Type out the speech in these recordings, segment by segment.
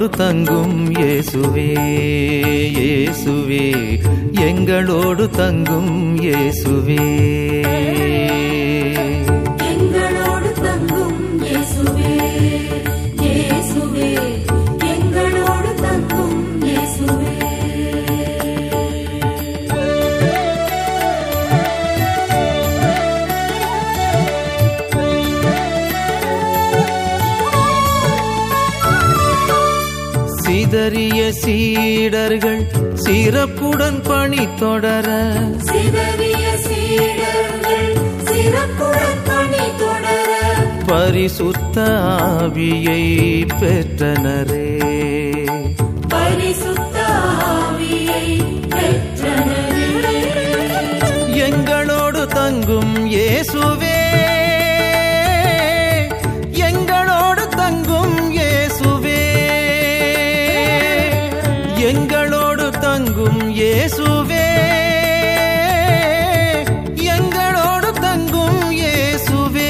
எங்களோடு தங்கும் இயேசுவே இயேசுவே எங்களோடு தங்கும் இயேசுவே எங்களோடு தங்கும் இயேசுவே இயேசுவே எங்களோடு தங்கும் இயேசுவே சிதறிய சீடர்கள் சிறப்புடன் பணி தொடர சிதறிய சீடர்கள் சிறப்புடன் பணி தொடர பரிசுத்த ஆவியை பெற்றனரே பரிசுத்த ஆவியை பெற்றனரே எங்களோடு தங்கும் இயேசுவே எங்களோடு தங்கும் இயேசுவே எங்களோடு தங்கும் இயேசுவே எங்களோடு தங்கும் இயேசுவே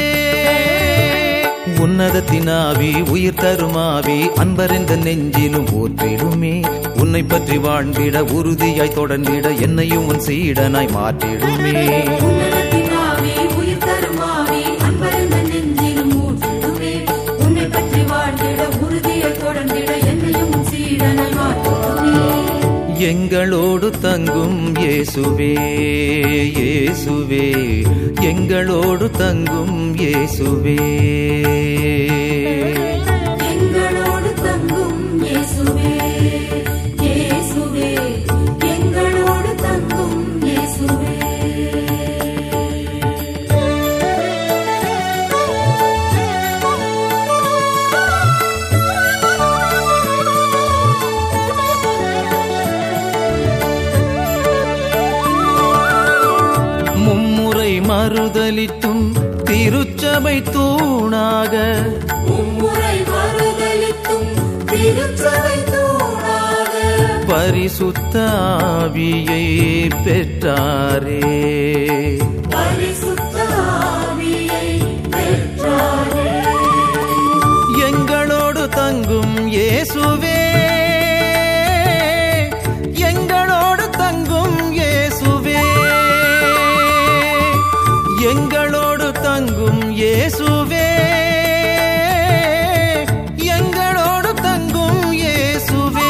உன்னதத்தின் ஆவி உயிர் தரும் ஆவி அன்பறிந்த நெஞ்சிலும் போற்றிடுமே உன்னை பற்றி வாழ்ந்திட உறுதியாய் தொடர்ந்திட என்னையும் உன் சீடனாய் மாற்றிடுமே உன்னதத்தின் ஆவி உயிர் தரும் ஆவி அன்பருந்த நெஞ்சிலும் ஊற்றிடுவே உன்னை பற்றி வாழ்ந்திட உறுதியை தொடர்ந்திட என்னையும் சீடனாய் மாற்றிடுவே எங்களோடு தங்கும் இயேசுவே இயேசுவே எங்களோடு தங்கும் இயேசுவே எங்களோடு தங்கும் இயேசுவே இயேசுவே எங்களோடு தங்கும் இயேசுவே மும்முறை மறுதலித்தும் திருச்சபை தூணாக மும்முறை மறுதலித்தும் திருச்சபை தூணாக பரிசுத்த ஆவியை பெற்றாரே பரிசுத்த ஆவியை பெற்றாரே எங்களோடு தங்கும் இயேசுவே எங்களோடு தங்கும் இயேசுவே எங்களோடு தங்கும் இயேசுவே எங்களோடு தங்கும் இயேசுவே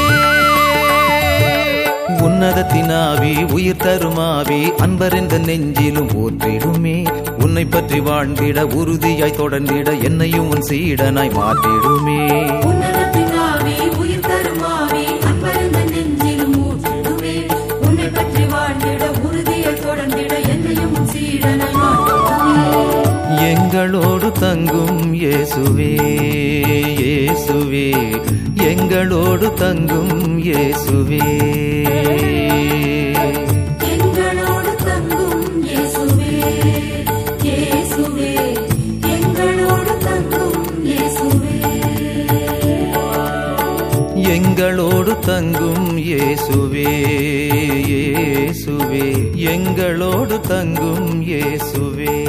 உன்னதத்தின் ஆவி உயிர் தரும் ஆவி அன்பறிந்த நெஞ்சிலும் போற்றிடுமே உன்னை பற்றி வாழ்ந்திட உறுதியாய் தொடர்ந்திட என்னையும் உன் சீடனாய் மாற்றிடுமே உன்னதத்தின் ஆவி உயிர் தரும் ஆவி அன்பருந்த நெஞ்சிலும் ஊற்றிடுவே உன்னை பற்றி வாழ்ந்திட உறுதியை தொடர்ந்திட என்னையும் சீடனாய் மாற்றிடுவே எங்களோடு தங்கும் இயேசுவே இயேசுவே எங்களோடு தங்கும் இயேசுவே எங்களோடு தங்கும் இயேசுவே இயேசுவே எங்களோடு தங்கும் இயேசுவே எங்களோடு தங்கும் இயேசுவே இயேசுவே எங்களோடு தங்கும் இயேசுவே